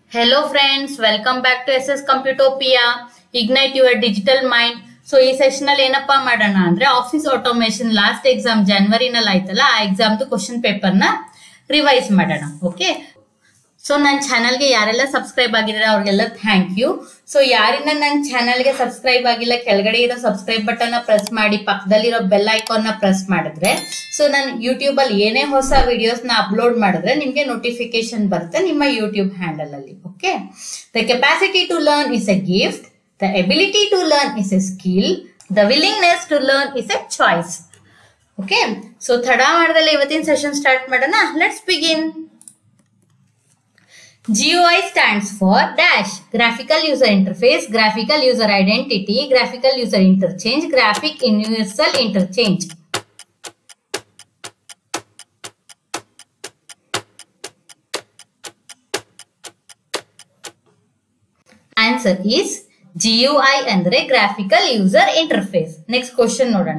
Hello friends, welcome back to SS Computopia. Ignite your digital mind. So ಈ session ಅಲ್ಲಿ ಏನಪ್ಪಾ ಮಾಡೋಣ ಅಂದ್ರೆ ಆಫೀಸ್ ಆಟೋಮೇಶನ್ ಲಾಸ್ಟ್ ಎಕ್ಸಾಮ್ ಜನವರಿನಲ್ಲಿ ಆಯ್ತಲ್ಲ ಆ ಎಕ್ಸಾಮ್ದು ಕ್ವಶನ್ ಪೇಪರ್ ನ ರಿವೈಸ್ ಮಾಡೋಣ ಓಕೆ ಸೊ ನನ್ನ ಚಾನಲ್ಗೆ ಯಾರೆಲ್ಲ ಸಬ್ಸ್ಕ್ರೈಬ್ ಆಗಿದ್ದಾರೆ ಅವ್ರಿಗೆಲ್ಲ ಥ್ಯಾಂಕ್ ಯು ಸೊ ಯಾರಿಂದ ನನ್ನ ಚಾನಲ್ಗೆ ಸಬ್ಸ್ಕ್ರೈಬ್ ಆಗಿಲ್ಲ ಕೆಳಗಡೆ ಇರೋ ಸಬ್ಸ್ಕ್ರೈಬ್ ಬಟನ್ ನ ಪ್ರೆಸ್ ಮಾಡಿ ಪಕ್ಕದಲ್ಲಿರೋ ಬೆಲ್ ಐಕಾನ್ ನ ಪ್ರೆಸ್ ಮಾಡಿದ್ರೆ ಸೊ ನಾನು ಯೂಟ್ಯೂಬ್ ಅಲ್ಲಿ ಏನೇ ಹೊಸ ವಿಡಿಯೋಸ್ ನ ಅಪ್ಲೋಡ್ ಮಾಡಿದ್ರೆ ನಿಮ್ಗೆ ನೋಟಿಫಿಕೇಶನ್ ಬರುತ್ತೆ ನಿಮ್ಮ ಯೂಟ್ಯೂಬ್ ಹ್ಯಾಂಡಲ್ ಅಲ್ಲಿ okay the capacity to learn is a gift the ability to learn is a skill the willingness to learn is a choice okay so ತಡ ಮಾಡ್ದಲ್ಲ ಇವತ್ತಿನ ಸೆಷನ್ ಸ್ಟಾರ್ಟ್ ಮಾಡೋಣ let's begin GUI stands for dash graphical user interface, graphical user identity, graphical user interchange, graphic universal interchange. Answer is GUI ಅಂದ್ರೆ graphical user interface. Next question ನೋಡೋಣ.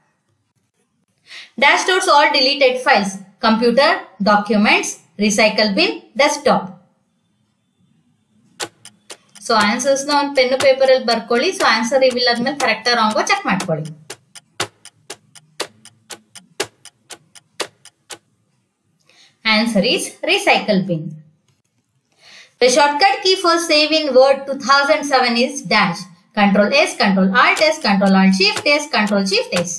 Dash stores all deleted files, computer, documents, recycle bin, desktop. So answers ನ ಒಂದು pen paper ಅಲ್ಲಿ ಬರ್ಕೊಳ್ಳಿ so answer reveal ಆದ್ಮೇಲೆ correct ರಾಂಗೋ check ಮಾಡ್ಕೊಳ್ಳಿ answer is recycle bin the shortcut key for save in word two thousand seven is dash control S control alt S control alt shift S control shift S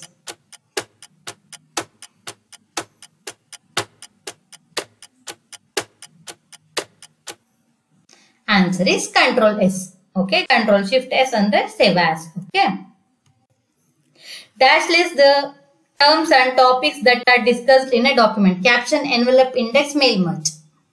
answer is control S. Okay, control shift S under save as. Okay. Dash list the terms and topics that are discussed in a document. Caption, envelope, index, mail merge.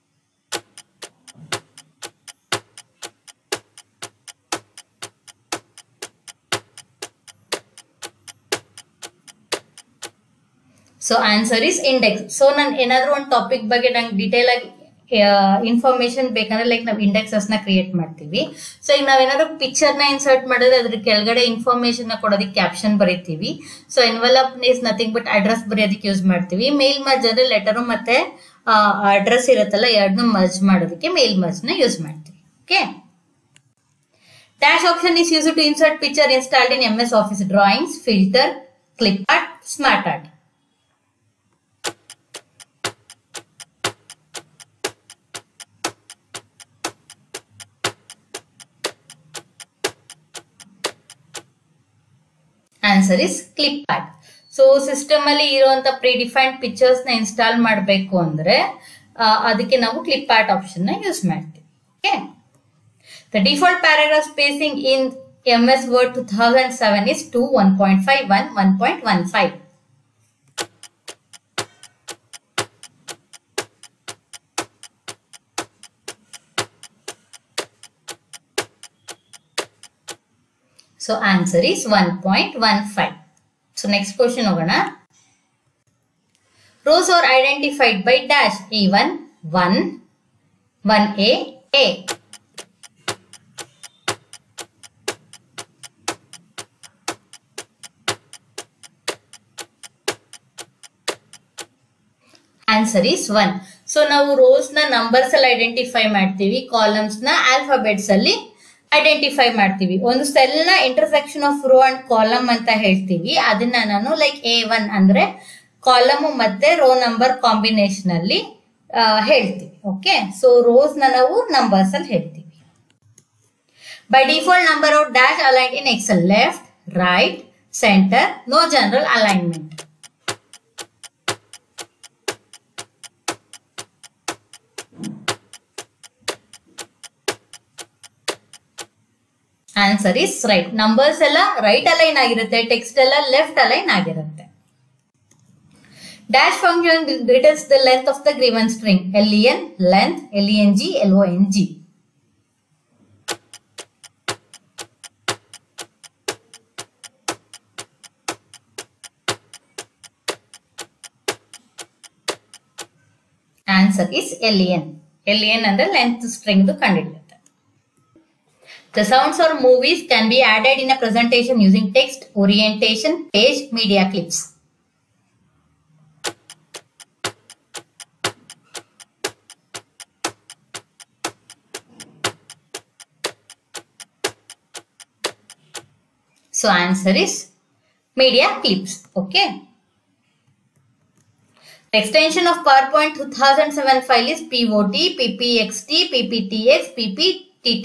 So answer is index so ನಾನು ಏನಾದ್ರೂ ಒಂದು topic ಬಗ್ಗೆ ನಂಗೆ detail ಆಗಿ information ಬೇಕಂದ್ರೆ like ನಾವು indexes ನ create ಮಾಡ್ತೀವಿ ಸೊ ಈಗ ನಾವೇನಾದ್ರು ಪಿಕ್ಚರ್ ನ ಇನ್ಸರ್ಟ್ ಮಾಡಿದ್ರೆ ಅದ್ರ ಕೆಳಗಡೆ ಇನ್ಫಾರ್ಮೇಶನ್ ನ ಕೊಡೋದಕ್ಕೆ ಕ್ಯಾಪ್ಷನ್ ಬರೀತೀವಿ so envelope is nothing but address ಬರೆಯೋದಕ್ಕೆ ಯೂಸ್ ಮಾಡ್ತೀವಿ ಮೇಲ್ ಮರ್ಜ್ ಅಂದ್ರೆ ಲೆಟರ್ ಮತ್ತೆ ಅಡ್ರೆಸ್ ಇರುತ್ತಲ್ಲ ಎರಡನ್ನೂ ಮರ್ಜ್ ಮಾಡೋದಕ್ಕೆ ಮೇಲ್ ಮರ್ಜ್ ನ ಯೂಸ್ ಮಾಡ್ತೀವಿ okay dash option is use to insert picture installed in M S office drawings filter clip art smart art answer is clip art so system ಅಲ್ಲಿ ಇರುವಂತ predefined pictures ನ install ಮಾಡಬೇಕು ಅಂದ್ರೆ ಅದಕ್ಕೆ ನಾವು clip art option ನ use ಮಾಡ್ತೀವಿ okay the default paragraph spacing in M S word two thousand seven is two one point five one one point one five So answer is 1.15. So next question ಹೋಗೋಣ. Rows are identified by dash A1, 1, 1A, A. Answer is one so ನಾವು rows ನ numbers ಅಲ್ಲಿ identify ಮಾಡ್ತೀವಿ columns ನ alphabets ಅಲ್ಲಿ identify ಮಾಡ್ತೀವಿ ಒಂದು cell ನ intersection of row and column ಅಂತ ಹೇಳ್ತೀವಿ ಅದನ್ನ ನಾನು ಲೈಕ್ ಎ ಒನ್ ಅಂದ್ರೆ ಕಾಲಮ್ ಮತ್ತೆ ರೋ ನಂಬರ್ ಕಾಂಬಿನೇಷನ್ ಅಲ್ಲಿ ಹೇಳ್ತೀವಿ ಓಕೆ ಸೊ ರೋಸ್ ನ ನಾವು ನಂಬರ್ಸ್ ಅಲ್ಲಿ ಹೇಳ್ತೀವಿ by default number of dash align in excel left right centre no general alignment answer is right numbers ಎಲ್ಲ ರೈಟ್ ಅಲೈನ್ ಆಗಿರುತ್ತೆ ಟೆಕ್ಸ್ಟ್ ಎಲ್ಲ ಲೆಫ್ಟ್ ಅಲೈನ್ ಆಗಿರುತ್ತೆ dash function returns the length of the given string L N length L N G L O N G answer is L N L N ಅಂದ್ರೆ length string ಕಂಡಿಡುತ್ತೆ The sounds or movies can be added in a presentation using text, orientation, page, media clips. So answer is media clips. Okay. The extension of PowerPoint 2007 file is POT, PPXT, PPTX, PPTT.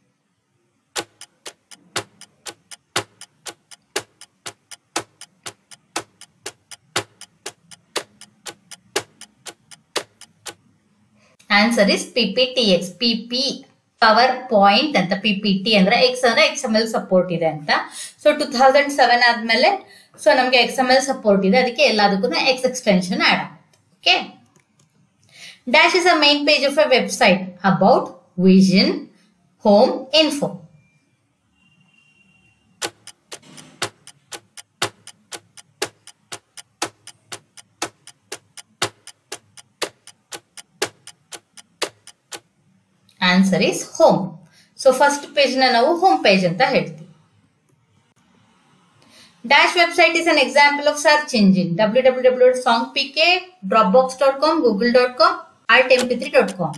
Answer is P P T X P P PowerPoint ಅಂತ P P T ಅಂದ್ರೆ X ಅಂದ್ರೆ X M L support ಇದೆ ಅಂತ so two thousand seven ಆದ್ಮೇಲೆ so ನಮಗೆ X M L support ಇದೆ ಅದಕ್ಕೆ ಎಲ್ಲದಕ್ಕೂ ಎಕ್ಸ್ ಎಕ್ಸ್ಟೆನ್ಷನ್ ಆಡ್ ಆಗುತ್ತೆ okay dash is a main page of a website about vision home info answer is home so first page ನ ನಾವು home page ಅಂತ ಹೇಳ್ತೀವಿ dash website is an example of search engine W W W dot song P K Dropbox dot com Google dot com art M P three dot com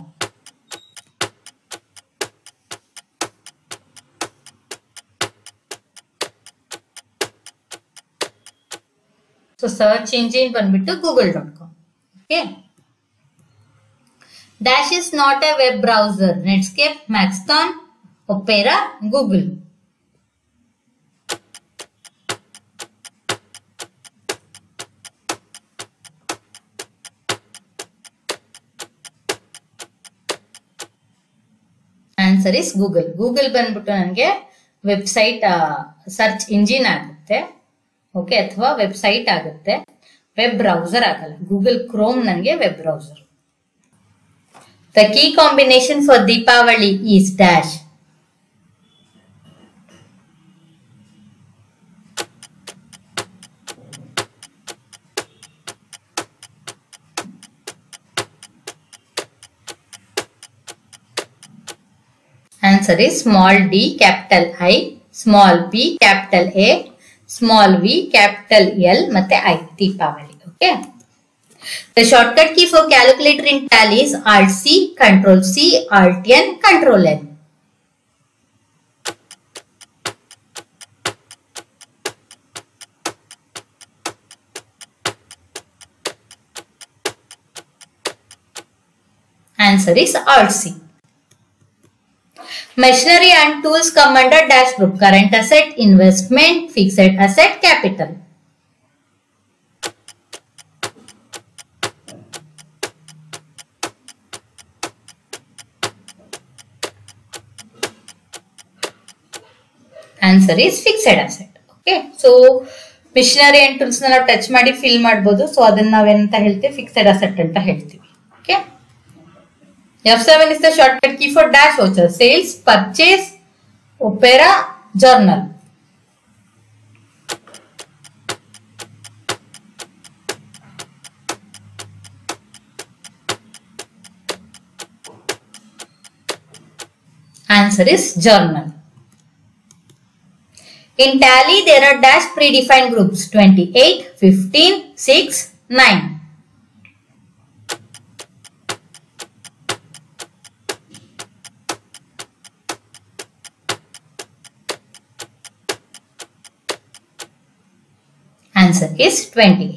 so search engine ಬಂದ್ಬಿಟ್ಟು Google dot com okay Dash is not a web browser. Netscape, Maxthon, Opera, Google. Answer is Google Google ಬಂದ್ಬಿಟ್ಟು ನನಗೆ website search engine ಆಗುತ್ತೆ okay ಅಥವಾ website ಆಗುತ್ತೆ web browser ಆಗಲ್ಲ Google Chrome ನನಗೆ web browser The key combination for Deepavali is dash. Answer is small d, capital I, small p, capital A, small v, capital L, ಮತ್ತೆ I, Deepavali. Okay. The shortcut key for calculator in Tally is Alt C, Control C, Alt N, Control N. Answer is Alt C. Machinery and tools come under dash group. Current asset, investment, fixed asset, capital. Answer is fixed asset okay so machinery and tools ನಾವು touch ಮಾಡಿ feel ಮಾಡ್ಬೋದು so ಅದನ್ನ ನಾವೇನಂತ ಹೇಳ್ತೀವಿ fixed asset ಅಂತ ಹೇಳ್ತೀವಿ okay F seven is the shortcut key for dash voucher sales purchase opera journal answer is journal In Tally, there are dash predefined groups 28, 15, 6, 9. Answer is 28.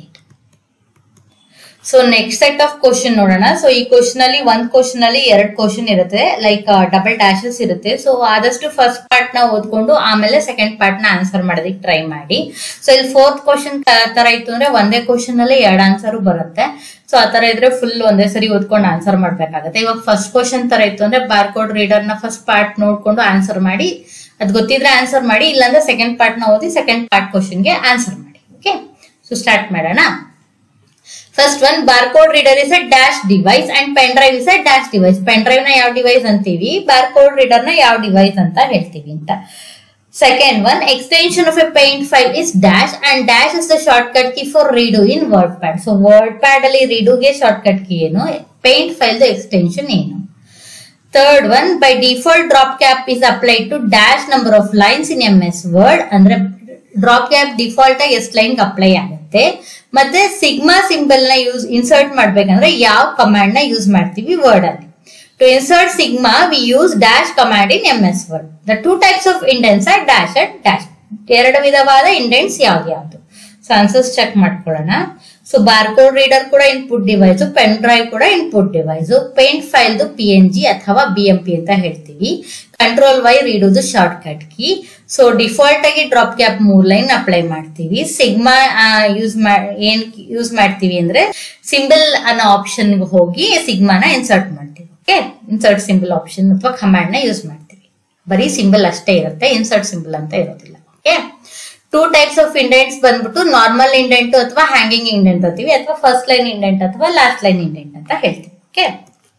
So next set of question ನೋಡೋಣ so ಈ question ಅಲ್ಲಿ ಒಂದ್ question ಅಲ್ಲಿ ಎರಡ್ question ಇರುತ್ತೆ like double dashes ಇರುತ್ತೆ so ಆದಷ್ಟು first part ನ ಓದ್ಕೊಂಡು ಆಮೇಲೆ ಸೆಕೆಂಡ್ ಪಾರ್ಟ್ ನ ಆನ್ಸರ್ ಮಾಡೋದಕ್ಕೆ ಟ್ರೈ ಮಾಡಿ ಸೊ ಇಲ್ಲಿ ಫೋರ್ತ್ ಕ್ವಶನ್ ತರ ಇತ್ತು ಅಂದ್ರೆ ಒಂದೇ ಕ್ವಶನ್ ಅಲ್ಲಿ ಎರಡ್ ಆನ್ಸರ್ ಬರುತ್ತೆ ಸೊ ಆ ತರ ಇದ್ರೆ ಫುಲ್ ಒಂದೇ ಸರಿ ಓದ್ಕೊಂಡು ಆನ್ಸರ್ ಮಾಡ್ಬೇಕಾಗತ್ತೆ ಇವಾಗ ಫಸ್ಟ್ ಕ್ವಶನ್ ತರ ಇತ್ತು ಅಂದ್ರೆ ಬಾರ್ಕೋಡ್ ರೀಡರ್ ನ ಫಸ್ಟ್ ಪಾರ್ಟ್ ನೋಡ್ಕೊಂಡು ಆನ್ಸರ್ ಮಾಡಿ ಅದ್ ಗೊತ್ತಿದ್ರೆ ಆನ್ಸರ್ ಮಾಡಿ ಇಲ್ಲಾಂದ್ರೆ ಸೆಕೆಂಡ್ ಪಾರ್ಟ್ ನ ಓದಿ ಸೆಕೆಂಡ್ ಪಾರ್ಟ್ ಕ್ವಶನ್ಗೆ ಆನ್ಸರ್ ಮಾಡಿ ಓಕೆ ಸೊ ಸ್ಟಾರ್ಟ್ ಮಾಡೋಣ first one barcode reader is a dash device and pen drive is a dash device pen drive ನ ಯಾವ ಡಿವೈಸ್ ಅಂತೀವಿ ಬಾರ್ಕೋಡ್ ರೀಡರ್ ನ ಯಾವ ಡಿವೈಸ್ ಅಂತ ಹೇಳ್ತೀವಿ ಅಂತ second one extension of a paint file is dash and dash is the shortcut key for redo in WordPad so WordPad ಅಲ್ಲಿ ರೀಡುಗೆ ಶಾರ್ಟ್ ಕಟ್ ಕಿ ಏನು paint file extension ಏನು third one by default drop cap is applied to dash number of lines in M S Word ಅಂದ್ರೆ drop cap default ಆಗಿ ಎಷ್ಟು line apply ಆಗುತ್ತೆ ಮತ್ತೆ sigma symbol ನ ಯೂಸ್ ಇನ್ಸರ್ಟ್ ಮಾಡ್ಬೇಕಂದ್ರೆ ಯಾವ ಕಮಾಂಡ್ ನ ಯೂಸ್ ಮಾಡ್ತೀವಿ ವರ್ಡ್ ಅಲ್ಲಿ to insert sigma we use dash command in M S Word the two types of indents are dash and dash ಎರಡು ವಿಧವಾದ ಇಂಡೆಂಟ್ಸ್ ಯಾವ್ದು ಯಾವ್ದು ಸೊ ಆನ್ಸರ್ಸ್ ಚೆಕ್ ಮಾಡ್ಕೊಳ್ಳೋಣ ಸೊ ಬಾರ್ಕೋಡ್ ರೀಡರ್ ಕೂಡ ಇನ್ಪುಟ್ ಡಿವೈಸ್ ಪೆನ್ ಡ್ರೈವ್ ಕೂಡ input device paint file P N G ಅಥವಾ B M P ಅಂತ ಹೇಳ್ತೀವಿ ಕಂಟ್ರೋಲ್ ವೈ ರೀಡೋದು shortcut key so default ಆಗಿ ಡ್ರಾಪ್ ಕ್ಯಾಪ್ ಮೂರ್ ಲೈನ್ ಅಪ್ಲೈ ಮಾಡ್ತೀವಿ ಸಿಗ್ಮಾ ಯೂಸ್ ಏನ್ ಯೂಸ್ ಮಾಡ್ತೀವಿ ಅಂದ್ರೆ ಸಿಂಬಲ್ ಅನ್ನೋ ಆಪ್ಷನ್ ಹೋಗಿ ಸಿಗ್ಮಾನ ಇನ್ಸರ್ಟ್ ಮಾಡ್ತೀವಿ ಓಕೆ ಇನ್ಸರ್ಟ್ ಸಿಂಬಲ್ ಆಪ್ಷನ್ ಅಥವಾ ಕಮಾಂಡ್ ನ ಯೂಸ್ ಮಾಡ್ತೀವಿ ಬರೀ ಸಿಂಬಲ್ ಅಷ್ಟೇ ಇರುತ್ತೆ ಇನ್ಸರ್ಟ್ ಸಿಂಬಲ್ ಅಂತ ಇರೋದಿಲ್ಲ okay two types of indents ಬಂದ್ಬಿಟ್ಟು ನಾರ್ಮಲ್ ಇಂಡೆಂಟ್ ಅಥವಾ ಹ್ಯಾಂಗಿಂಗ್ ಇಂಡೆಂಟ್ ಅಂತೀವಿ ಅಥವಾ ಫಸ್ಟ್ ಲೈನ್ ಇಂಡೆಂಟ್ ಅಥವಾ ಲಾಸ್ಟ್ ಲೈನ್ ಇಂಡೆಂಟ್ ಅಂತ ಹೇಳ್ತೀವಿ okay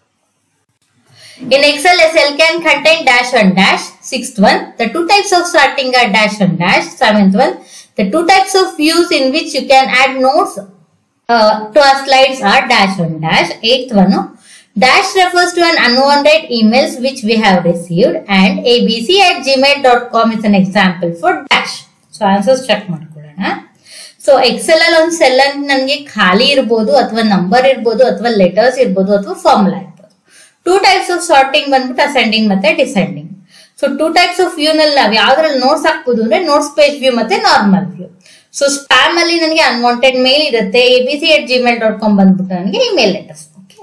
In Excel, a cell can contain dash and dash. Sixth one, the two types of sorting are dash and dash. Seventh one, the two types of views in which you can add notes uh, to our slides are dash and dash. Eighth one, no? dash refers to an unwanted emails which we have received and abc at gmail.com is an example for dash. So answers check ಮಾಡ್ಕೊಳ್ಳೋಣ so Excel ಅಲ್ಲಿ ಒಂದು cell ಅಂತ ನನಗೆ ಖಾಲಿ ಇರ್ಬೋದು ಅಥವಾ number ಇರ್ಬೋದು ಅಥವಾ ಲೆಟರ್ಸ್ ಇರ್ಬೋದು ಅಥವಾ ಫಾರ್ಮುಲಾ ಇರ್ಬೋದು ಟೂ ಟೈಪ್ಸ್ ಆಫ್ ಸಾರ್ಟಿಂಗ್ ಬಂದ್ಬಿಟ್ಟು ಅಸೆಂಡಿಂಗ್ ಮತ್ತೆ descending so two types of view ನಲ್ಲಿ ನಾವು ಯಾವ್ದ್ರಲ್ಲಿ ನೋಟ್ಸ್ ಹಾಕ್ಬೋದು ಅಂದ್ರೆ ನೋಟ್ಸ್ ಪೇಜ್ ವ್ಯೂ ಮತ್ತೆ ನಾರ್ಮಲ್ ವ್ಯೂ ಸೊ ಸ್ಪ್ಯಾಮ್ ಅಲ್ಲಿ ನನಗೆ ಅನ್ವಾಂಟೆಡ್ ಮೇಲ್ ಇರುತ್ತೆ A B C at Gmail dot com ಬಂದ್ಬಿಟ್ಟು ನನಗೆ email letters okay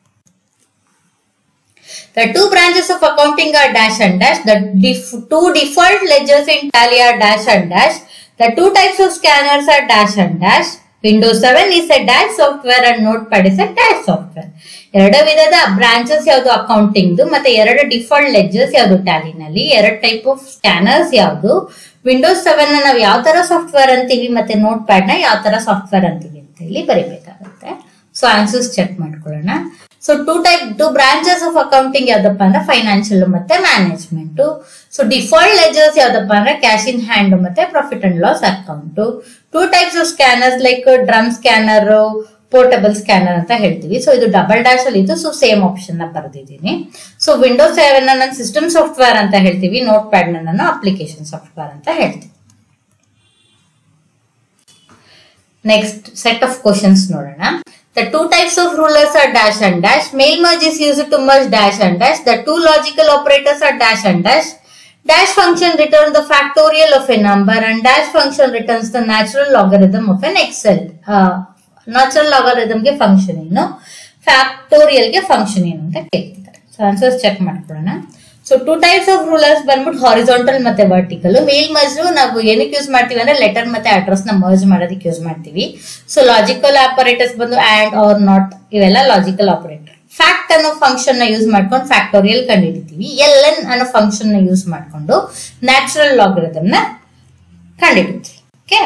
The two branches of accounting are dash and dash. The def- two default ledgers in Tally are dash and dash. The two types of scanners are dash and dash. Windows 7 is a dash software and Notepad is a dash software. ಎರಡು ವಿಧದ branches ಯಾವುದು accounting ಮತ್ತೆ ಎರಡು default ಲೆಜರ್ಸ್ ಯಾವುದು ಟ್ಯಾಲಿನಲ್ಲಿ ಎರಡು type of scanners ಯಾವುದು Windows seven ನಾವು ಯಾವ ತರ ಸಾಫ್ಟ್ವೇರ್ ಅಂತೀವಿ ಮತ್ತೆ ನೋಟ್ ಪ್ಯಾಡ್ ನ ಯಾವ ತರ ಸಾಫ್ಟ್ವೇರ್ ಅಂತೀವಿ ಅಂತ ಇಲ್ಲಿ ಬರಿಬೇಕಾಗುತ್ತೆ ಸೊ ಆನ್ಸರ್ಸ್ ಚೆಕ್ ಮಾಡ್ಕೊಳ್ಳೋಣ so two type two branches of accounting ಯಾವ್ದಪ್ಪ ಅಂದ್ರೆ ಫೈನಾನ್ಷಿಯಲ್ ಮತ್ತೆ ಮ್ಯಾನೇಜ್ಮೆಂಟ್ ಸೊ ಡಿಫಾಲ್ಟ್ ಲೆಜರ್ಸ್ ಯಾವ್ದಪ್ಪ ಅಂದ್ರೆ ಕ್ಯಾಶ್ ಇನ್ ಹ್ಯಾಂಡ್ ಮತ್ತೆ profit and loss account two types of scanners like drum scanner portable scanner ಅಂತ ಹೇಳ್ತೀವಿ so ಇದು ಡಬಲ್ ಡ್ಯಾಶ್ ಅಲ್ಲಿ ಇದು ಸೊ ಸೇಮ್ ಆಪ್ಷನ್ ನ ಬರೆದಿದ್ದೀನಿ ಸೊ ವಿಂಡೋಸ್ ಸೆವೆನ್ ನನ್ನ ಸಿಸ್ಟಮ್ ಸಾಫ್ಟ್ವೇರ್ ಅಂತ ಹೇಳ್ತೀವಿ ನೋಟ್ ಪ್ಯಾಡ್ ನಾನು ಅಪ್ಲಿಕೇಶನ್ ಸಾಫ್ಟ್ವೇರ್ ಅಂತ ಹೇಳ್ತೀವಿ ನೆಕ್ಸ್ಟ್ ಸೆಟ್ ಆಫ್ ಕ್ವಶನ್ಸ್ ನೋಡೋಣ The two types of rulers are dash and dash. Mail merge is used to merge dash and dash. The two logical operators are dash and dash. Dash function returns the factorial of a number and dash function returns the natural logarithm of an Excel. Uh, natural logarithm ಗೆ function ಏನು factorial ಗೆ function ಏನು ಅಂತ ಕೇಳ್ತಿದ್ದಾರೆ so answers check ಮಾಡ್ಕೊಳ್ಳೋಣ so two types of rulers ಬಂದ್ಬಿಟ್ಟು horizontal ಮತ್ತೆ vertical mail merge ನಾವು ಏನಕ್ಕೆ ಯೂಸ್ ಮಾಡ್ತೀವಿ ಅಂದ್ರೆ ಲೆಟರ್ ಮತ್ತೆ ಅಡ್ರೆಸ್ ನ ಮರ್ಜ್ ಮಾಡೋದಕ್ಕೆ ಯೂಸ್ ಮಾಡ್ತೀವಿ ಸೊ ಲಾಜಿಕಲ್ ಆಪರೇಟರ್ಸ್ ಬಂದು ಆಡ್ ಆರ್ ನಾಟ್ ಇವೆಲ್ಲ ಲಾಜಿಕಲ್ ಆಪರೇಟರ್ ಫ್ಯಾಕ್ಟ್ ಅನ್ನೋ ಫಂಕ್ಷನ್ ನ ಯೂಸ್ ಮಾಡ್ಕೊಂಡು ಫ್ಯಾಕ್ಟೋರಿಯಲ್ ಕಂಡುಹಿಡಿತೀವಿ ಎಲ್ ಎನ್ ಅನ್ನೋ ಫಂಕ್ಷನ್ ನ ಯೂಸ್ ಮಾಡ್ಕೊಂಡು ನ್ಯಾಚುರಲ್ ಲಾಗರಿದಮ್ ನ ಕಂಡುಹಿಡಿತೀವಿ okay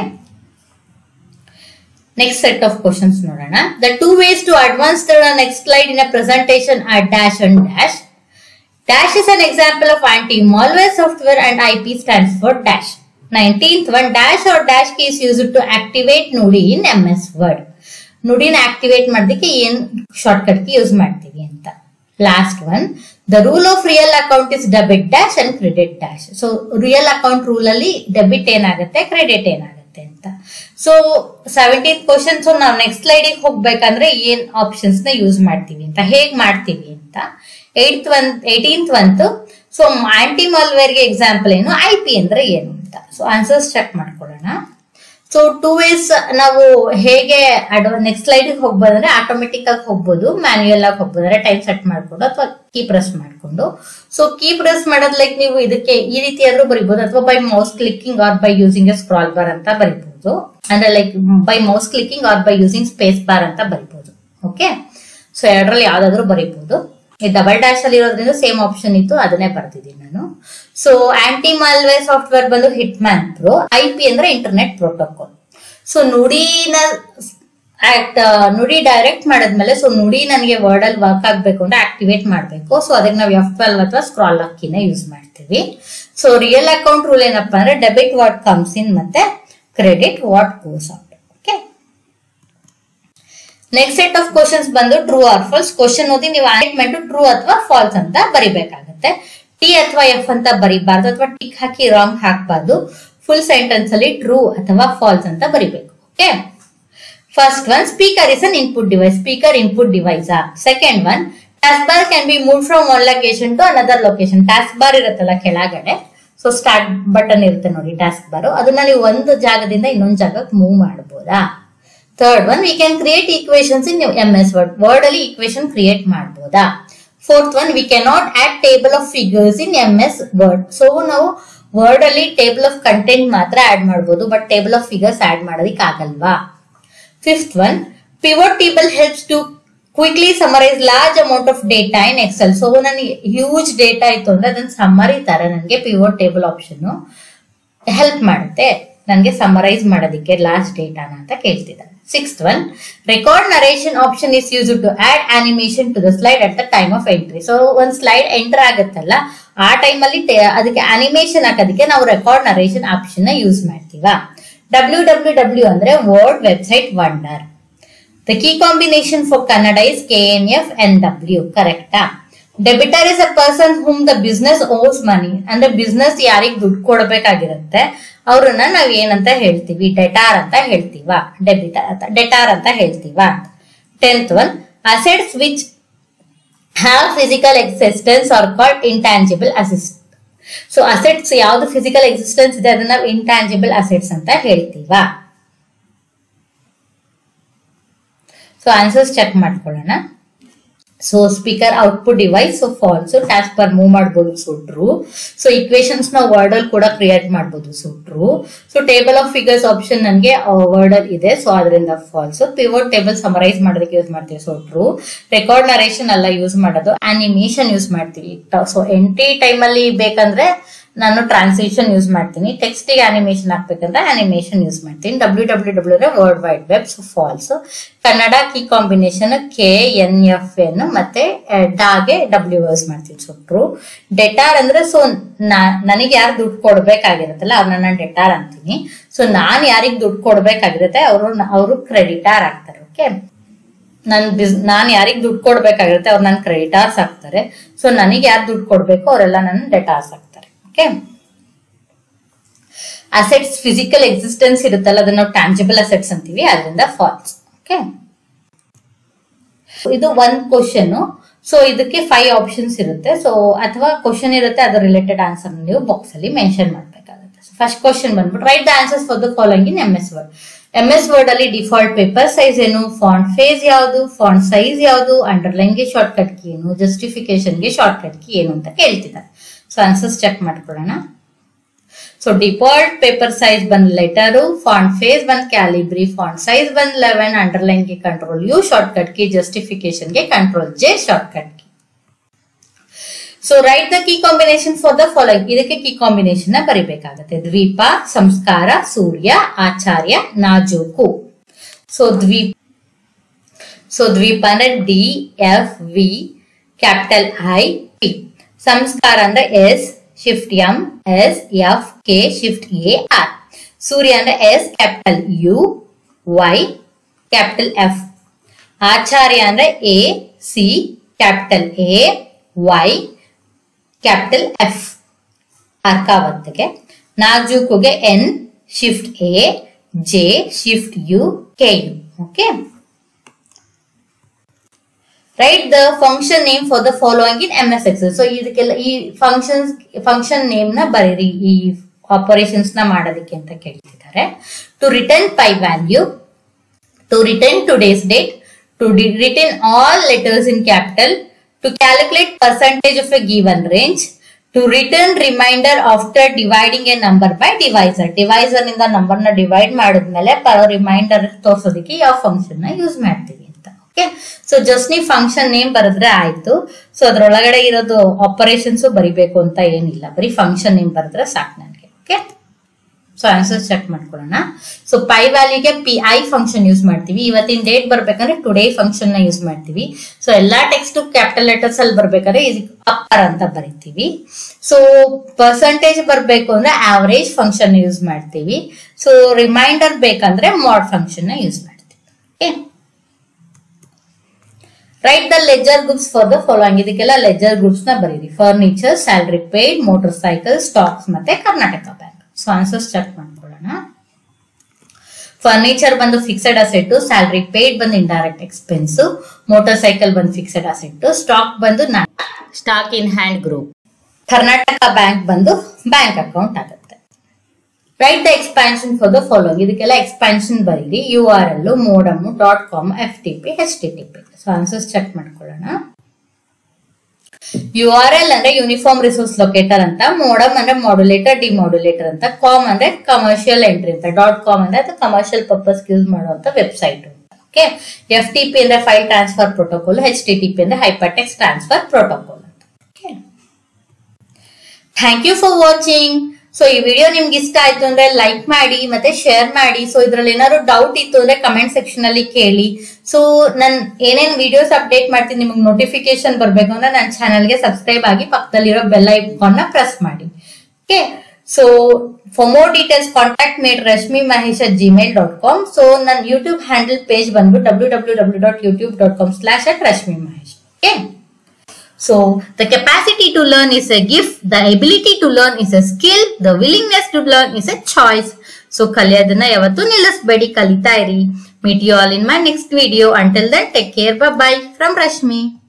next set of questions ನೋಡೋಣ the two ways to advance the next slide in a presentation are dash and dash Dash is an example of anti-malware software and IP stands for dash. 19th one dash or dash key is used to activate ನುಡಿ in MS Word. ನುಡಿನ activate ಮಾಡೋದಕ್ಕೆ ಏನ್ shortcut key use ಮಾಡ್ತೀವಿ ಅಂತ last one the rule of real account is debit dash and credit dash so real account rule ಅಲ್ಲಿ debit ಏನಾಗುತ್ತೆ credit ಏನಾಗುತ್ತೆ ಅಂತ ಸೊ ಸೆವೆಂಟೀನ್ ಕ್ವಶನ್ಸ್ ನಾವು ನೆಕ್ಸ್ಟ್ ಸ್ಲೈಡಿಗೆ ಹೋಗ್ಬೇಕಂದ್ರೆ ಏನ್ ಆಪ್ಷನ್ಸ್ ನ ಯೂಸ್ ಮಾಡ್ತೀವಿ ಅಂತ ಹೇಗ್ ಮಾಡ್ತೀವಿ ಅಂತ ಏಯ್ತ್ ಒನ್ ಏಯ್ಟೀನ್ತ್ ಒಂತು ಸೊ ಆಂಟಿ ಮಾಲ್ವೇರ್ ಗೆ ಎಕ್ಸಾಂಪಲ್ ಏನು ಐ ಪಿ ಅಂದ್ರೆ ಏನು ಅಂತ ಸೊ ಆನ್ಸರ್ಸ್ ಚೆಕ್ ಮಾಡ್ಕೊಳ್ಳೋಣ ಸೊ ಟೂ ವೇಸ್ ನಾವು ಹೇಗೆ ನೆಕ್ಸ್ಟ್ ಸ್ಲೈಡ್ ಹೋಗ್ಬೋದಂದ್ರೆ ಆಟೋಮೆಟಿಕ್ ಆಗಿ ಹೋಗ್ಬೋದು ಮ್ಯಾನ್ಯುಯಲ್ ಆಗಿ ಹೋಗ್ಬೋದು ಅಂದ್ರೆ ಟೈಪ್ ಸೆಟ್ ಮಾಡ್ಕೊಂಡು ಅಥವಾ ಕೀ ಪ್ರೆಸ್ ಮಾಡ್ಕೊಂಡು ಸೊ ಕೀ ಪ್ರೆಸ್ ಮಾಡೋದ್ ಲೈಕ್ ನೀವು ಇದಕ್ಕೆ ಈ ರೀತಿ ಆದ್ರೂ ಬರಿಬಹುದು ಅಥವಾ by mouse clicking or by using a scroll bar ಅಂತ ಬರಿಬಹುದು ಅಂದ್ರೆ like by mouse clicking or by using space bar ಅಂತ ಬರಿಬಹುದು ಓಕೆ ಸೊ ಎರಡರಲ್ಲಿ ಯಾವ್ದಾದ್ರು ಬರಿಬಹುದು ಈ ಡಬಲ್ ಡ್ಯಾಶ್ ಅಲ್ಲಿ ಇರೋದ್ರಿಂದ ಸೇಮ್ ಆಪ್ಷನ್ ಇತ್ತು ಅದನ್ನೇ ಬರ್ತಿದ್ದೀನಿ ನಾನು ಸೊ ಆಂಟಿ ಮಾಲ್ವೇರ್ ಸಾಫ್ಟ್ವೇರ್ ಬಂದು Hitman Pro I P ಅಂದ್ರೆ ಇಂಟರ್ನೆಟ್ ಪ್ರೋಟೋಕಾಲ್ ಸೊ ನುಡಿನ ಆಕ್ಟ್ ನುಡಿ ಡೈರೆಕ್ಟ್ ಮಾಡಿದ್ಮೇಲೆ ಸೊ ನುಡಿ ನನಗೆ ವರ್ಡ್ ಅಲ್ಲಿ ವರ್ಕ್ ಆಗ್ಬೇಕು ಅಂದ್ರೆ ಆಕ್ಟಿವೇಟ್ ಮಾಡ್ಬೇಕು ಸೊ ಅದಕ್ಕೆ ನಾವು ಎಫ್ ಟ್ವೆಲ್ವ್ ಅಥವಾ ಸ್ಕ್ರಾಲ್ ಅಕ್ಕಿನ ಯೂಸ್ ಮಾಡ್ತೀವಿ ಸೊ ರಿಯಲ್ ಅಕೌಂಟ್ ರೂಲ್ ಏನಪ್ಪಾ ಅಂದ್ರೆ ಡೆಬಿಟ್ ವಾಟ್ ಕಮ್ಸ್ ಇನ್ ಮತ್ತೆ credit what goes out okay next set of questions ಬಂದು ಟ್ರೂ ಆರ್ ಫಾಲ್ಸ್ ಕ್ವಶನ್ ಓದಿ ನೀವು ಆರ್ಗ್ಯುಮೆಂಟ್ ಟ್ರೂ ಅಥವಾ ಫಾಲ್ಸ್ ಅಂತ ಬರಿಬೇಕಾಗುತ್ತೆ ಟಿ ಅಥವಾ ಎಫ್ ಅಂತ ಬರಿಬಾರ್ದು ಅಥವಾ ಟಿಕ್ ಹಾಕಿ ರಾಂಗ್ ಹಾಕ್ಬಾರ್ದು ಫುಲ್ ಸೆಂಟೆನ್ಸ್ ಅಲ್ಲಿ ಟ್ರೂ ಅಥವಾ ಫಾಲ್ಸ್ ಅಂತ ಬರಿಬೇಕು okay first one speaker is an input device speaker input device second one taskbar can be move from one location to another location taskbar ಇರುತ್ತಲ್ಲ ಕೆಳಗಡೆ so so start button ಇರುತ್ತೆ ನೋಡಿ task ಬಾರು ಅದನ್ನ ನೀವು ಒಂದು ಜಾಗದಿಂದ ಇನ್ನೊಂದು ಜಾಗಕ್ಕೆ ಮೂವ್ ಮಾಡಬಹುದಾ third one we can create equations in M S Word Word ಅಲ್ಲಿ ಈಕ್ವೇಶನ್ ಕ್ರಿಯೇಟ್ ಮಾಡಬಹುದಾ fourth one we cannot add table of figures in M S Word so ನಾವು ವರ್ಡ್ ಅಲ್ಲಿ ಟೇಬಲ್ ಆಫ್ ಕಂಟೆಂಟ್ ಮಾತ್ರ add ಮಾಡಬಹುದು but table of figures add ಮಾಡೋದಿಕ್ ಆಗಲ್ವಾ fifth one pivot table helps to quickly summarise large amount of data in Excel so ನನಗೆ huge data ಇತ್ತು ಅಂದ್ರೆ ಅದನ್ನ ಸಮ್ಮರಿ ತರ ನನಗೆ ಪಿವೋಟ್ ಟೇಬಲ್ ಆಪ್ಷನ್ ಹೆಲ್ಪ್ ಮಾಡುತ್ತೆ ನನಗೆ ಸಮರೈಸ್ ಮಾಡೋದಕ್ಕೆ ಲಾಸ್ಟ್ ಡೇಟಾನ ಅಂತ ಕೇಳ್ತಿದ್ದಾರೆ sixth one record narration option is use to add animation to the slide at the time of entry so ಒಂದ್ ಸ್ಲೈಡ್ ಎಂಟರ್ ಆಗುತ್ತಲ್ಲ ಆ ಟೈಮಲ್ಲಿ ಅದಕ್ಕೆ ಅನಿಮೇಷನ್ ಹಾಕೋದಕ್ಕೆ ನಾವು ರೆಕಾರ್ಡ್ ನರೇಷನ್ ಆಪ್ಷನ್ ನ ಯೂಸ್ ಮಾಡ್ತೀವ ಡಬ್ಲ್ಯೂ ಡಬ್ಲ್ಯೂ ಡಬ್ಲ್ಯೂ ಅಂದ್ರೆ word website wonder the key combination for Kannada is K N F N W ಕರೆಕ್ಟಾ debtor is a person whom the business owes money ಅಂದ್ರೆ ಬಿಸ್ನೆಸ್ ಯಾರಿಗ್ ದುಡ್ಡು ಕೊಡಬೇಕಾಗಿರುತ್ತೆ ಅವ್ರನ್ನ ನಾವ್ ಏನಂತ ಹೇಳ್ತೀವಿ ಡೆಟಾರ್ ಅಂತ ಹೇಳ್ತೀವ ಡೆಬಿಟರ್ ಅಂತ ಡೆಟಾರ್ ಅಂತ ಹೇಳ್ತೀವ tenth one assets which have physical existence are called intangible assets so assets ಯಾವ್ದು ಫಿಸಿಕಲ್ ಎಕ್ಸಿಸ್ಟೆನ್ಸ್ ಇದೆ ಅದನ್ನ ನಾವು ಇಂಟ್ಯಾಂಜಿಬಲ್ ಅಸೆಟ್ಸ್ ಅಂತ ಹೇಳ್ತೀವ ಸೊ ಆನ್ಸರ್ಸ್ ಚೆಕ್ ಮಾಡ್ಕೊಳ್ಳೋಣ so speaker output device so false taskbar move ಮಾಡ್ಬೋದು ಸೊ ಟ್ರೂ ಸೊ ಇಕ್ವೇಶನ್ಸ್ ನ Word ಅಲ್ಲಿ ಕೂಡ ಕ್ರಿಯೇಟ್ ಮಾಡ್ಬೋದು so true so table of figures option ನನಗೆ ವರ್ಡ್ ಅಲ್ಲಿ ಇದೆ ಸೊ ಅದರಿಂದ ಫಾಲ್ಸ್ ಪಿವೋಟ್ ಟೇಬಲ್ ಸಮರೈಸ್ ಮಾಡೋದಕ್ಕೆ ಯೂಸ್ ಮಾಡ್ತೀವಿ ಸೊ ಟ್ರೂ ರೆಕಾರ್ಡ್ ನರೇಷನ್ ಎಲ್ಲ ಯೂಸ್ ಮಾಡೋದು ಅನಿಮೇಷನ್ ಯೂಸ್ ಮಾಡ್ತೀವಿ ಸೊ ಎಂಟಿ ಟೈಮ್ ಅಲ್ಲಿ ಬೇಕಂದ್ರೆ ನಾನು ಟ್ರಾನ್ಸ್ಲೇಷನ್ ಯೂಸ್ ಮಾಡ್ತೀನಿ ಟೆಕ್ಸ್ಟ್ ಗೆ ಅನಿಮೇಷನ್ ಹಾಕ್ಬೇಕಂದ್ರೆ ಅನಿಮೇಷನ್ ಯೂಸ್ ಮಾಡ್ತೀನಿ ಡಬ್ಲ್ಯೂ ಡಬ್ಲ್ಯೂ ಡಬ್ಲ್ಯೂ ಅಂದ್ರೆ world wide web so false Kannada key combination K N F N ಮತ್ತೆ ಡಾಗೆ ಡಬ್ಲ್ಯೂ ಯೂಸ್ ಮಾಡ್ತೀನಿ ಸೊ ಟ್ರೂ ಡೆಟಾರ್ ಅಂದ್ರೆ ಸೊ ನನಗೆ ಯಾರು ದುಡ್ಡು ಕೊಡ್ಬೇಕಾಗಿರುತ್ತಲ್ಲ ಅವ್ರನ್ನ ನಾನು ಡೆಟಾರ್ ಅಂತೀನಿ ಸೊ ನಾನ್ ಯಾರಿಗ್ ದುಡ್ಡು ಕೊಡ್ಬೇಕಾಗಿರುತ್ತೆ ಅವರು ಅವರು ಕ್ರೆಡಿಟಾರ್ ಆಗ್ತಾರೆ ಓಕೆ ನನ್ ಬಿಸ್ ನಾನ್ ಯಾರಿಗ್ ದುಡ್ಡು ಕೊಡ್ಬೇಕಾಗಿರುತ್ತೆ ಅವ್ರು ನನ್ ಕ್ರೆಡಿಟಾರ್ಸ್ ಆಗ್ತಾರೆ ಸೊ ನನಗೆ ಯಾರು ದುಡ್ಡು ಕೊಡ್ಬೇಕು ಅವರೆಲ್ಲ ನನ್ನ ಡೆಟಾರ್ಸ್ ಆಗ್ತಾರೆ ಓಕೆ ಅಸೆಟ್ಸ್ ಫಿಸಿಕಲ್ ಎಕ್ಸಿಸ್ಟೆನ್ಸ್ ಇರುತ್ತಲ್ಲ ಅದನ್ನ ನಾವು ಟ್ಯಾಂಜಿಬಲ್ ಅಸೆಟ್ಸ್ ಅಂತೀವಿ ಅದರಿಂದ ಫಾಲ್ಸ್ ಓಕೆ ಇದು ಒಂದ್ ಕ್ವಶನ್ ಸೊ ಇದಕ್ಕೆ ಫೈವ್ ಆಪ್ಷನ್ಸ್ ಇರುತ್ತೆ ಸೊ ಅಥವಾ ಕ್ವಶನ್ ಇರುತ್ತೆ ಅದ್ರ ರಿಲೇಟೆಡ್ ಆನ್ಸರ್ ನೀವು ಬಾಕ್ಸ್ ಅಲ್ಲಿ ಮೆನ್ಷನ್ ಮಾಡ್ಬೇಕಾಗುತ್ತೆ ಫಸ್ಟ್ ಕ್ವಶನ್ ಬಂದ್ಬಿಟ್ಟು write the answers for the following in M S Word M S Word ಅಲ್ಲಿ ಡಿಫಾಲ್ಟ್ ಪೇಪರ್ ಸೈಜ್ ಏನು ಫಾಂಟ್ ಫೇಸ್ ಯಾವುದು ಫಾಂಟ್ ಸೈಜ್ ಯಾವುದು ಅಂಡರ್ಲೈನ್ ಗೆ ಶಾರ್ಟ್ ಕಟ್ ಕಿ ಏನು ಜಸ್ಟಿಫಿಕೇಶನ್ ಗೆ ಶಾರ್ಟ್ ಕಟ್ ಕಿ ಏನು ಅಂತ ಕೇಳ್ತಿದ್ದಾರೆ ಸೊ ಆನ್ಸರ್ಸ್ ಚೆಕ್ ಮಾಡ್ಕೊಳ್ಳೋಣ ಸೊ ಡಿಫಾಲ್ಟ್ ಪೇಪರ್ ಸೈಜ್ ಬಂದ್ ಲೆಟರು ಫಾಂಟ್ ಫೇಸ್ ಬಂದ್ ಕ್ಯಾಲಿಬ್ರಿ ಫಾಂಟ್ ಸೈಜ್ ಬಂದ್ ಲೆವೆನ್ ಅಂಡರ್ಲೈನ್ ಗೆ ಕಂಟ್ರೋಲ್ ಯು ಶಾರ್ಟ್ ಕಟ್ ಕಿ ಜಸ್ಟಿಫಿಕೇಶನ್ ಗೆ ಕಂಟ್ರೋಲ್ ಜೆ ಶಾರ್ಟ್ ಕಟ್ ಕಿ so write the key combination for the following ಇದಕ್ಕೆ key combination ನ ಬರಿಬೇಕಾಗತ್ತೆ ದ್ವೀಪ ಸಂಸ್ಕಾರ ಸೂರ್ಯ ಆಚಾರ್ಯ ನಾಜೂಕು ಸೊ ದ್ವೀಪ್ ಸೊ ದ್ವೀಪ ಅಂದ್ರೆ D F V capital I P ಸಂಸ್ಕಾರ ಅಂದ್ರೆ S shift M S F K shift A R ಸೂರ್ಯ ಅಂದ್ರೆ S capital U Y capital F ಆಚಾರ್ಯ ಅಂದ್ರೆ A C capital A Y capital F ಅರ್ಕಾವತ್ಗೆ ನಾಜೂಕುಗೆ N shift A J shift U K U okay write the function name for the following in M S Excel so ಇದಕ್ಕೆಲ್ಲ ಈ functions function name ನ ಬರೀರಿ ಈ operations ನ ಮಾಡೋದಕ್ಕೆ ಅಂತ ಕೇಳ್ತಿದ್ದಾರೆ to return pi value to return today's date to return all letters in capital to calculate percentage of a given range to return reminder after dividing a number by divisor divisor ನಿಂದ number ನ divide ಮಾಡಿದ್ಮೇಲೆ reminder ತೋರ್ಸೋದಕ್ಕೆ ಯಾವ function ನ use ಮಾಡ್ತೀವಿ ಅಂತ okay so just ನೀವು function name ಬರೆದ್ರೆ ಆಯ್ತು ಸೊ ಅದ್ರೊಳಗಡೆ ಇರೋದು ಆಪರೇಷನ್ಸ್ ಬರಿಬೇಕು ಅಂತ ಏನಿಲ್ಲ ಬರೀ ಫಂಕ್ಷನ್ ನೇಮ್ ಬರೆದ್ರೆ ಸಾಕು ನನಗೆ ಓಕೆ ಸೊ ಆನ್ಸರ್ ಚೆಕ್ ಮಾಡ್ಕೊಳ್ಳೋಣ ಸೊ ಪೈ ವ್ಯಾಲ್ಯೂಗೆ ಪಿ ಐ ಫಂಕ್ಷನ್ ಯೂಸ್ ಮಾಡ್ತೀವಿ ಇವತ್ತಿನ ಡೇಟ್ ಬರ್ಬೇಕಂದ್ರೆ ಟುಡೇ ಫಂಕ್ಷನ್ ನ ಯೂಸ್ ಮಾಡ್ತೀವಿ ಸೊ ಎಲ್ಲಾ ಟೆಕ್ಸ್ಟ್ ಕ್ಯಾಪಿಟಲ್ ಲೆಟರ್ಸ್ ಅಲ್ಲಿ ಬರ್ಬೇಕಾದ್ರೆ ಇದಕ್ಕೆ ಅಪ್ಪರ್ ಅಂತ ಬರಿತೀವಿ ಸೊ ಪರ್ಸೆಂಟೇಜ್ ಬರ್ಬೇಕು ಅಂದ್ರೆ ಆವರೇಜ್ ಫಂಕ್ಷನ್ ಯೂಸ್ ಮಾಡ್ತೀವಿ ಸೊ ರಿಮೈಂಡರ್ ಬೇಕಂದ್ರೆ ಮಾಡ್ ಫಂಕ್ಷನ್ ನ ಯೂಸ್ ಮಾಡ್ತೀವಿ okay write the ledger groups for the following ಇದಕ್ಕೆಲ್ಲ ಲೆಜರ್ ಗ್ರೂಪ್ಸ್ ನ ಬರೀರಿ furniture salary paid motor cycle stocks ಮತ್ತೆ Karnataka bank so answers check ಮಾಡ್ಕೊಳ್ಳೋಣ ಫರ್ನಿಚರ್ ಬಂದು ಫಿಕ್ಸೆಡ್ ಅಸೆಟ್ ಸ್ಯಾಲರಿ ಪೇಡ್ ಬಂದು ಇಂಡೈರೆಕ್ಟ್ ಎಕ್ಸ್ಪೆನ್ಸ್ ಮೋಟರ್ ಸೈಕಲ್ ಬಂದು ಫಿಕ್ಸೆಡ್ ಅಸೆಟ್ ಸ್ಟಾಕ್ ಬಂದು stock in hand group Karnataka bank ಬಂದು ಬ್ಯಾಂಕ್ ಅಕೌಂಟ್ ಆಗುತ್ತೆ write the expansion for the following ಇದಕ್ಕೆಲ್ಲ expansion ಬರೀರಿ U R L modem dot com F T P H T T P so answers check ಮಾಡ್ಕೊಳ್ಳೋಣ U R L ಅಂದ್ರೆ uniform resource locator ಅಂತ modem ಅಂದ್ರೆ modulator demodulator ಅಂತ ಕಾಮ್ ಅಂದ್ರೆ commercial entry ಅಂತ ಡಾಟ್ ಕಾಮ್ ಅಂದ್ರೆ ಅದು ಕಮರ್ಷಿಯಲ್ ಪರ್ಪಸ್ ಯೂಸ್ ಮಾಡುವಂತ website okay F T P ಅಂದ್ರೆ file transfer protocol H T T P ಅಂದ್ರೆ ಹೈಪರ್ಟೆಕ್ಸ್ ಟ್ರಾನ್ಸ್ಫರ್ ಪ್ರೋಟೋಕಾಲ್ ಅಂತ okay thank you for watching so ಈ ವಿಡಿಯೋ ನಿಮ್ಗೆ ಇಷ್ಟ ಆಯ್ತು ಅಂದ್ರೆ ಲೈಕ್ ಮಾಡಿ ಮತ್ತೆ ಶೇರ್ ಮಾಡಿ ಸೊ ಇದ್ರಲ್ಲಿ ಏನಾದ್ರು ಡೌಟ್ ಇತ್ತು ಅಂದ್ರೆ ಕಮೆಂಟ್ ಸೆಕ್ಷನ್ ಅಲ್ಲಿ ಕೇಳಿ ಸೊ ನನ್ ಏನೇನ್ ವಿಡಿಯೋಸ್ ಅಪ್ಡೇಟ್ ಮಾಡ್ತೀನಿ ನಿಮಗೆ ನೋಟಿಫಿಕೇಶನ್ ಬರ್ಬೇಕು ಅಂದ್ರೆ ನನ್ನ ಚಾನಲ್ಗೆ ಸಬ್ಸ್ಕ್ರೈಬ್ ಆಗಿ ಪಕ್ಕದಲ್ಲಿರೋ ಬೆಲ್ ಐಕಾನ್ ನ ಪ್ರೆಸ್ ಮಾಡಿ okay so for more details contact made Rashmi Mahesh at Gmail dot com so ನನ್ನ ಯೂಟ್ಯೂಬ್ ಹ್ಯಾಂಡಲ್ ಪೇಜ್ ಬಂದು W W W dot YouTube dot com slash at Rashmi Mahesh okay So, the capacity to learn is a gift, the ability to learn is a skill, the willingness to learn is a choice. So, ಕಲಿಯೋದನ್ನ ಯಾವತ್ತೂ ನಿಲ್ಲಿಸ್ಬೇಡಿ ಕಲಿತಾ ಇರಿ meet you all in my next video until then take care bye from Rashmi